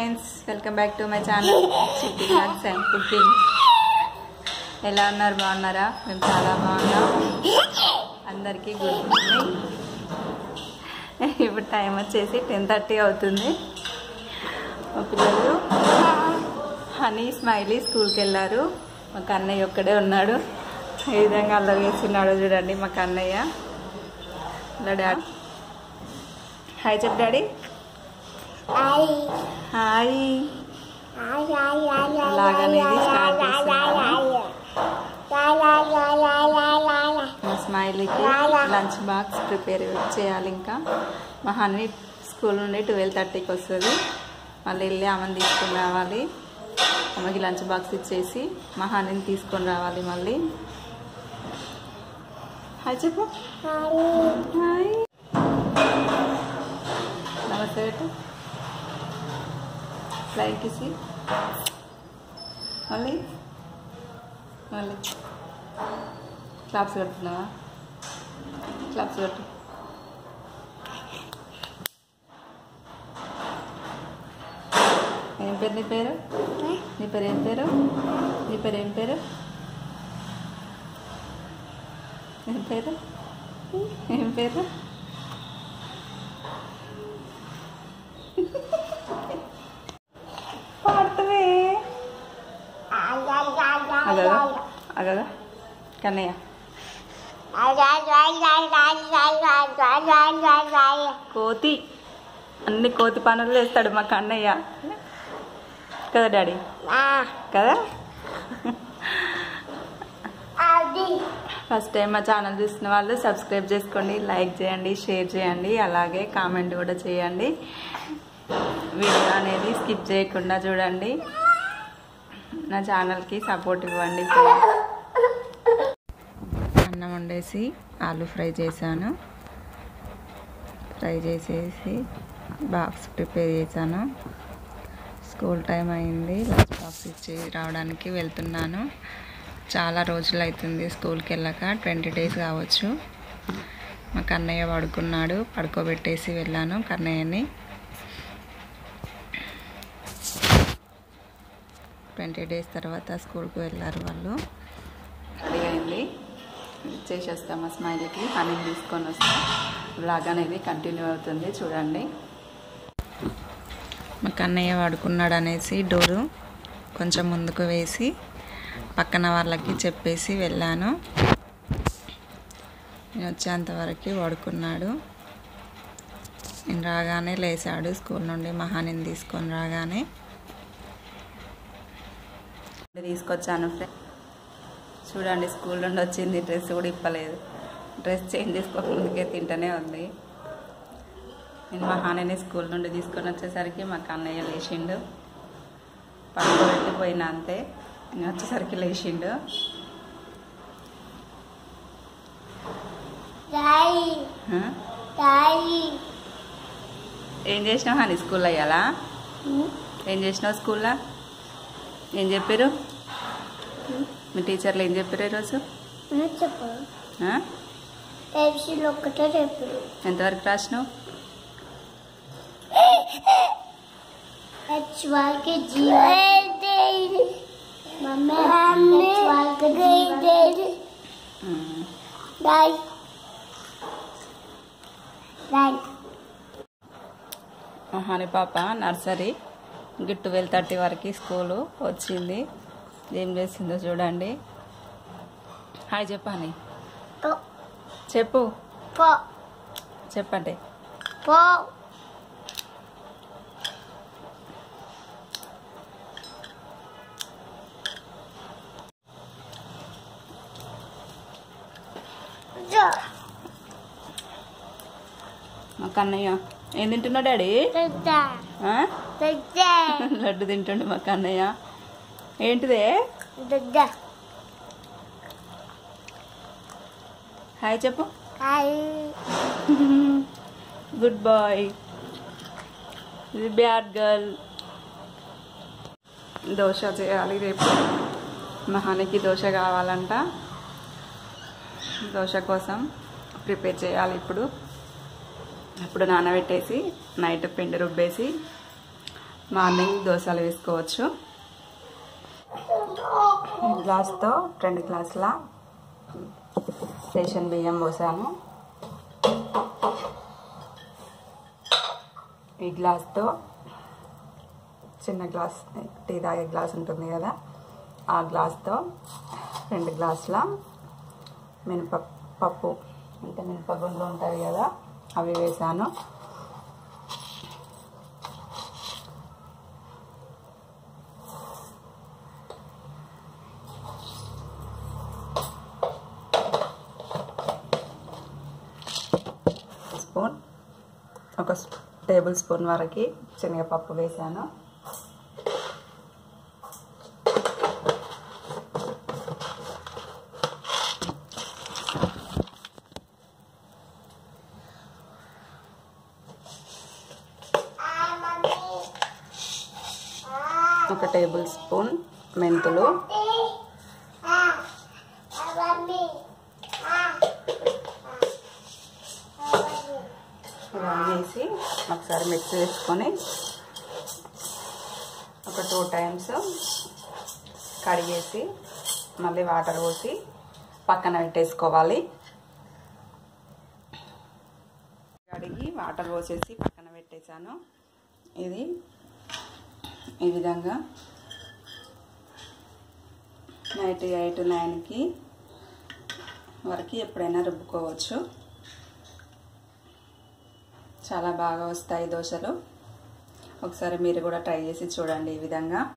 Friends welcome back to my channel Chitti vlogs and cooking ఎలా ఉన్నారు బాగున్నారా మేము చాలా బాగున్నాం అందరికీ గుడ్ మార్నింగ్ ఇప్పుడు టైం వచ్చేసి టెన్ థర్టీ అవుతుంది మా పిల్లలు హనీ స్మైలీ స్కూల్కి వెళ్ళారు మా కన్నయ్య ఒక్కడే ఉన్నాడు ఏ విధంగా అల్లరి వేస్తున్నాడో చూడండి మా కన్నయ్య ఇలా డాడీ హాయ్ చెప్పు డాడీ హాయ్ అలాగనేది స్టార్ట్ చేస్తున్నాను మా స్మైలీకి లంచ్ బాక్స్ ప్రిపేర్ చేయాలి ఇంకా మా హనీ స్కూల్ నుండి ట్వెల్వ్ థర్టీకి వస్తుంది మళ్ళీ వెళ్ళి ఆమెను తీసుకొని రావాలి ఆమెకి లంచ్ బాక్స్ ఇచ్చేసి మా హనీని తీసుకొని రావాలి మళ్ళీ హాయ్ చెప్పు హాయ్ నమస్తే పెట్టు లైక్ ఇసి మళ్ళీ మళ్ళీ క్లాప్స్ కడుతున్నావా క్లాప్స్ కట్టు ఏం పేరు నీ పేరు నీ పేరు ఏం పేరు నీ పేరు ఏం పేరు ఏం పేరు ఏం పేరు పాడుతుంది అగదా అగదా కన్నయ్య కోతి అన్ని కోతి పనులు చేస్తాడు మా కన్నయ్య కదా డాడీ కదా ఫస్ట్ టైం మా ఛానల్ చూసిన వాళ్ళు సబ్స్క్రైబ్ చేసుకోండి లైక్ చేయండి షేర్ చేయండి అలాగే కామెంట్ కూడా చేయండి వీడియో అనేది స్కిప్ చేయకుండా చూడండి నా ఛానల్కి సపోర్ట్ ఇవ్వండి అన్నం వండేసి ఆలు ఫ్రై చేశాను ఫ్రై చేసేసి బాక్స్ ప్రిపేర్ చేశాను స్కూల్ టైం అయింది లంచ్ బాక్స్ ఇచ్చి రావడానికి వెళ్తున్నాను చాలా రోజులు అవుతుంది స్కూల్కి వెళ్ళాక ట్వంటీ డేస్ కావచ్చు మా కన్నయ్య పడుకున్నాడు పడుకోబెట్టేసి వెళ్ళాను కన్నయ్యని ట్వంటీ డేస్ తర్వాత స్కూల్కి వెళ్ళారు వాళ్ళు రెడీ అయింది చేసేస్తాం మా స్మైల్కి హనీ తీసుకొని వస్తాం బ్లాగ్ అనేది కంటిన్యూ అవుతుంది చూడండి మా కన్నయ్య వాడుకున్నాడు అనేసి డోరు కొంచెం ముందుకు వేసి పక్కన వాళ్ళకి చెప్పేసి వెళ్ళాను నేను వచ్చేంతవరకు వాడుకున్నాడు నేను రాగానే లేచాడు స్కూల్ నుండి మహానిని తీసుకొని రాగానే తీసుకొచ్చాను ఫ్రెండ్ చూడండి స్కూల్ నుండి వచ్చింది డ్రెస్ కూడా ఇప్పలేదు డ్రెస్ చేంజ్ చేసుకోకముందుకే తింటూనే ఉంది నేను మా హానని స్కూల్ నుండి తీసుకొని వచ్చేసరికి మా కన్నయ్య లేచిండు పడుకోబెట్టి పోయినా అంతే నేను వచ్చేసరికి లేచిండు ఏం చేసినావు హాని స్కూల్లో అయ్యాలా ఏం చేసినావు స్కూల్లో ఏం చెప్పారు మీ టీచర్లు ఏం చెప్పారు ఈరోజు చెప్పు ఆ? పెన్సిల్ ఒక్కటే చెప్పు ఎంతవరకు రాసినావు హెచ్ వాళ్ళకి జీవన్ మమ్మీ హెచ్ వాళ్ళకి జీవన్ ఉమ్. బాయ్ బాయ్ మా హాని పాప నర్సరీ గిట్ ట్వెల్వ్ థర్టీ వరకు స్కూలు వచ్చింది ఏం చేసిందో చూడండి హాయ్ చెప్పాని పో చెప్పు పో చెప్పండి పో మా కన్నయ్య ఏం తింటున్నావు డాడీ పెద్ద ఆ? పెద్ద లడ్డు తింటుండు మా కన్నయ్య ఏంటిదే పెద్ద హాయ్ చెప్పు హాయ్ గుడ్ బాయ్ ఇది బ్యాడ్ గర్ల్ దోశ చేయాలి రేపు మహానికి దోశ కావాలంట దోశ కోసం ప్రిపేర్ చేయాలి ఇప్పుడు ఇప్పుడు నానబెట్టేసి నైట్ పిండి రుబ్బేసి మార్నింగ్ దోశలు వేసుకోవచ్చు ఈ గ్లాస్తో రెండు గ్లాసుల రేషన్ బియ్యం పోసాను ఈ గ్లాస్తో చిన్న గ్లాస్ టీ తాగే గ్లాస్ ఉంటుంది కదా ఆ గ్లాస్తో రెండు గ్లాసుల మినప పప్పు అంటే మినపగుండ్లు ఉంటాయి కదా అవి వేసాను స్పూన్ ఒక స్పూ- టేబుల్ స్పూన్ వరకు శనగపప్పు వేసాను ఒక టేబుల్ స్పూన్ మెంతులు ఇవన్నీ వేసి ఒకసారి మిక్స్ చేసుకొని ఒక టూ టైమ్స్ కడిగేసి మళ్ళీ వాటర్ పోసి పక్కన పెట్టేసుకోవాలి కడిగి వాటర్ పోసేసి పక్కన పెట్టేశాను ఇది ఈ విధంగా నైట్ ఎయిట్ నైన్కి వరకు ఎప్పుడైనా రుబ్బుకోవచ్చు చాలా బాగా వస్తాయి దోశలు ఒకసారి మీరు కూడా ట్రై చేసి చూడండి ఈ విధంగా